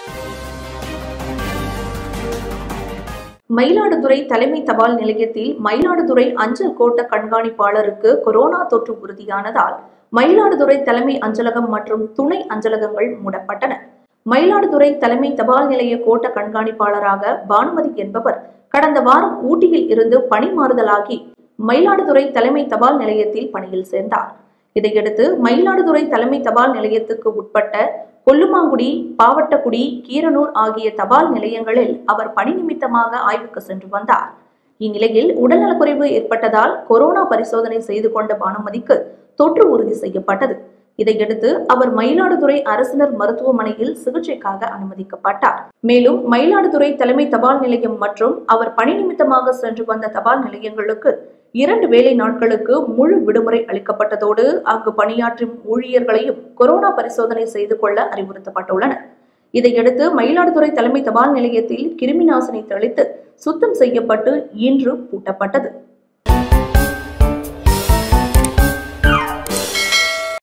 மயிலாடுதுறை தலைமை தபால் நிலையத்தில் மயிலாடுதுறை அஞ்சல் கோட்ட கண்காணிப்பாளருக்கு கொரோனா தொற்று உறுதியானதால் மயிலாடுதுறை தலைமை அஞ்சலகம் மற்றும் துணை அஞ்சலகங்கள் மூடப்பட்டன மயிலாடுதுறை தலைமை தபால் நிலைய கோட்ட கண்காணிப்பாளராக பானுமதி என்பவர் கடந்த வாரம் ஊட்டியில் இருந்து பணி மாறுதலாகி மயிலாடுதுறை தலைமை தபால் நிலையத்தில் பணியில் சேர்ந்தார் இதையடுத்து மயிலாடுதுறை தலைமை தபால் நிலையத்துக்கு உட்பட்ட கொல்லுமாங்குடி பாவட்டக்குடி கீரனூர் ஆகிய தபால் நிலையங்களில் அவர் பணி நிமித்தமாக ஆய்வுக்கு சென்று வந்தார் இந்நிலையில் உடல்நலக்குறைவு ஏற்பட்டதால் கொரோனா பரிசோதனை செய்து கொண்ட பானுமதிக்கு தொற்று உறுதி செய்யப்பட்டது இதையடுத்து அவர் மயிலாடுதுறை அரசினர் மருத்துவமனையில் சிகிச்சைக்காக அனுமதிக்கப்பட்டார் மேலும் மயிலாடுதுறை தலைமை தபால் நிலையம் மற்றும் அவர் பணி நிமித்தமாக சென்று வந்த தபால் நிலையங்களுக்கு இரண்டு வேலை நாட்களுக்கு முழு விடுமுறை அளிக்கப்பட்டதோடு அங்கு பணியாற்றும் ஊழியர்களையும் கொரோனா பரிசோதனை செய்து கொள்ள அறிவுறுத்தப்பட்டுள்ளனர் இதையடுத்து மயிலாடுதுறை தலைமை தபால் நிலையத்தில் கிருமி நாசினி தெளித்து சுத்தம் செய்யப்பட்டு இன்று பூட்டப்பட்டது